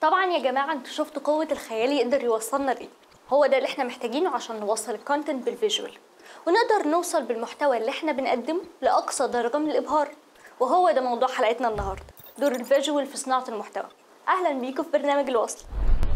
طبعا يا جماعه انتوا شفتوا قوه الخيال يقدر يوصلنا لايه هو ده اللي احنا محتاجينه عشان نوصل الكونتنت بالفيجوال ونقدر نوصل بالمحتوى اللي احنا بنقدمه لاقصى درجه من الابهار وهو ده موضوع حلقتنا النهارده دور الفيجوال في صناعه المحتوى اهلا بيكم في برنامج الوصل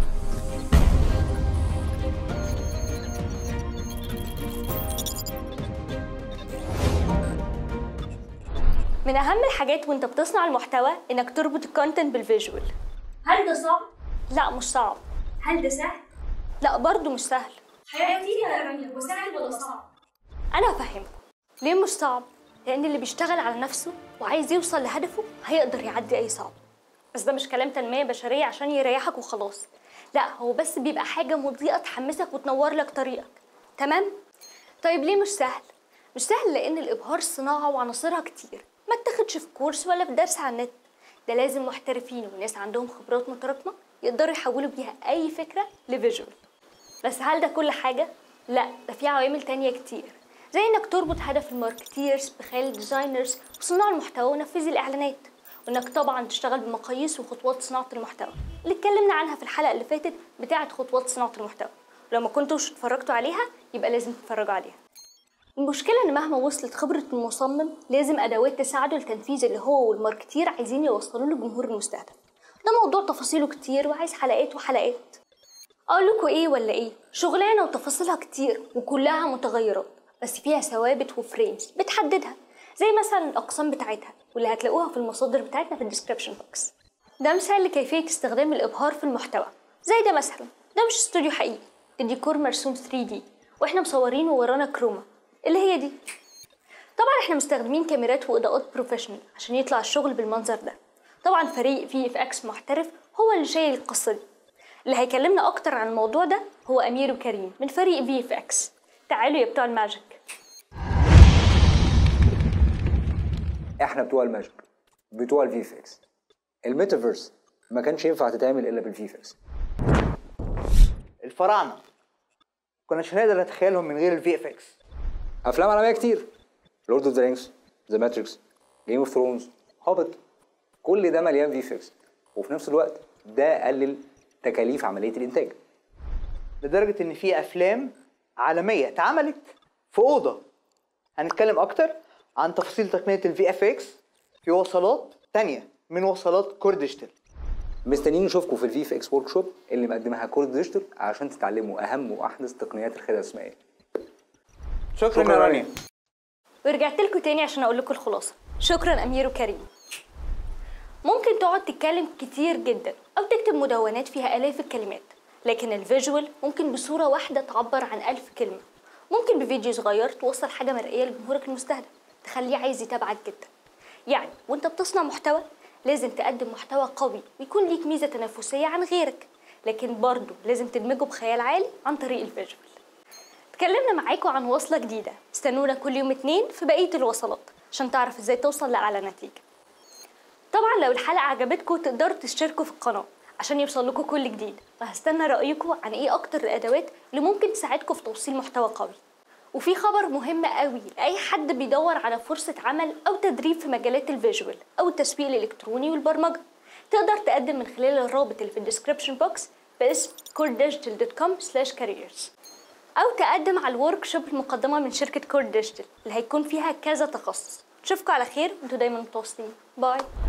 من اهم الحاجات وانت بتصنع المحتوى انك تربط الكونتنت بالفيجوال هل ده صعب لا مش صعب هل ده سهل؟ لا برضه مش سهل حياتي يا رانيا وسهل ولا صعب؟ انا هفهمكم ليه مش صعب لان اللي بيشتغل على نفسه وعايز يوصل لهدفه هيقدر يعدي اي صعب بس ده مش كلام تنميه بشريه عشان يريحك وخلاص لا هو بس بيبقى حاجه مضيئه تحمسك وتنور لك طريقك تمام طيب ليه مش سهل مش سهل لان الابهار صناعه وعناصرها كتير ما اتاخدش في كورس ولا في درس على النت ده لازم محترفين وناس عندهم خبرات متراكمه يقدروا يحولوا بيها اي فكره لفيجوال بس هل ده كل حاجه لا ده في عوامل تانية كتير زي انك تربط هدف الماركتيرز بخيال الديزاينرز وصناع المحتوى ونفذي الاعلانات وانك طبعا تشتغل بمقاييس وخطوات صناعه المحتوى اللي اتكلمنا عنها في الحلقه اللي فاتت بتاعه خطوات صناعه المحتوى ولو ما كنتوش اتفرجتوا عليها يبقى لازم تتفرجوا عليها المشكلة إن مهما وصلت خبرة المصمم لازم أدوات تساعده لتنفيذ اللي هو والماركتير عايزين يوصلوا له الجمهور المستهدف ده موضوع تفاصيله كتير وعايز حلقات وحلقات أقول لكم إيه ولا إيه شغلانة وتفاصيلها كتير وكلها متغيرات بس فيها ثوابت وفريمز بتحددها زي مثلا الأقسام بتاعتها واللي هتلاقوها في المصادر بتاعتنا في الديسكريبشن بوكس ده مثال لكيفية استخدام الإبهار في المحتوى زي ده مثلا ده مش استوديو حقيقي ده ديكور مرسوم 3D واحنا مصورينه ورانا كروما اللي هي دي طبعا احنا مستخدمين كاميرات واضاءات بروفيشنال عشان يطلع الشغل بالمنظر ده طبعا فريق في اف اكس محترف هو اللي شايل القصه دي اللي هيكلمنا اكتر عن الموضوع ده هو امير وكريم من فريق في اف اكس تعالوا يا بتوع الماجيك احنا بتوع الماجيك بتوع الفي اف اكس الميتافيرس ما كانش ينفع تتعمل الا بالفي اف اكس الفراعنه كناش هنقدر نتخيلهم من غير الفي اف اكس افلام عالميه كتير لورد اوف ذا رينجز ذا ماتريكس جيم اوف ثرونز هوبت كل ده مليان في اف اكس وفي نفس الوقت ده قلل تكاليف عمليه الانتاج لدرجه ان في افلام عالميه اتعملت في اوضه هنتكلم اكتر عن تفاصيل تقنيه الفي اف اكس في وصلات تانية من وصلات كور ديجيتال مستنيين نشوفكم في الفي اف اكس ورك شوب اللي مقدمها كورد ديجيتال عشان تتعلموا اهم واحدث تقنيات الخدع الاسمائيه شكرا, شكراً يا يا رانيا رانيا. ورجعت لكم تاني عشان اقول لكم الخلاصه شكرا امير وكريم ممكن تقعد تتكلم كتير جدا او تكتب مدونات فيها الاف الكلمات لكن الفيجوال ممكن بصوره واحده تعبر عن ألف كلمه ممكن بفيديو صغير توصل حاجه مرئيه لجمهورك المستهدف تخليه عايز يتابعك جدا يعني وانت بتصنع محتوى لازم تقدم محتوى قوي ويكون ليك ميزه تنافسيه عن غيرك لكن برضه لازم تدمجه بخيال عالي عن طريق الفيجوال اتكلمنا معاكم عن وصلة جديدة استنونا كل يوم اتنين في بقية الوصلات عشان تعرف ازاي توصل لأعلى نتيجة طبعا لو الحلقة عجبتكم تقدروا تشتركوا في القناة عشان يوصل لكم كل جديد وهستنى رأيكم عن ايه أكتر الأدوات اللي ممكن تساعدكم في توصيل محتوى قوي وفي خبر مهم قوي لأي حد بيدور على فرصة عمل أو تدريب في مجالات الفيجوال أو التسويق الإلكتروني والبرمجة تقدر تقدم من خلال الرابط اللي في الديسكريبشن بوكس باسم cordedigital.com/careers او تقدم على الورك شوب المقدمه من شركه كور ديجيتال اللي هيكون فيها كذا تخصص نشوفكم على خير وانتوا دايما متواصلين باي